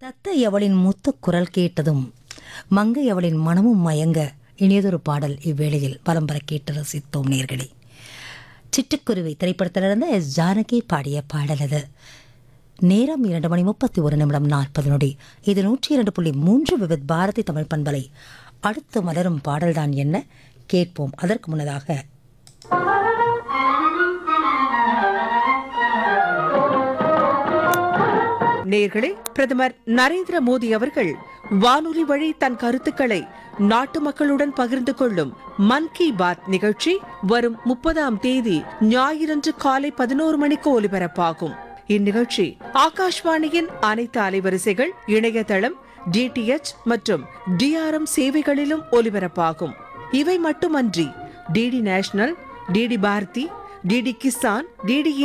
தத்தை அவளின் முத்துக் குரல் கேட்டதும் மங்கை அவளின் மனமும் மயங்க இனியதொரு பாடல் இவ்வேளையில் பலம் பெற கேட்டு ரசித்தோம் நேர்களே சிட்டுக்குருவி திரைப்படத்திலிருந்து எஸ் ஜானகி பாடிய பாடல் அது நேரம் இரண்டு மணி முப்பத்தி ஒரு நிமிடம் நாற்பது நொடி இது நூற்றி இரண்டு புள்ளி மூன்று விவித் பாரதி தமிழ் பண்பலை அடுத்து மலரும் பாடல்தான் என்ன கேட்போம் அதற்கு முன்னதாக நேர்களே பிரதமர் நரேந்திர மோடி அவர்கள் வானொலி வழி தன் கருத்துக்களை நாட்டு மக்களுடன் பகிர்ந்து கொள்ளும் மன் கி பாத் நிகழ்ச்சி வரும் முப்பதாம் தேதி ஞாயிறன்று காலை பதினோரு மணிக்கு ஒலிபரப்பாகும் இந்நிகழ்ச்சி ஆகாஷ்வாணியின் அனைத்து அலைவரிசைகள் இணையதளம் டிடிஎச் மற்றும் டிஆர்எம் சேவைகளிலும் ஒலிபரப்பாகும் இவை மட்டுமன்றி DD national DD Bharati DD Kisan DD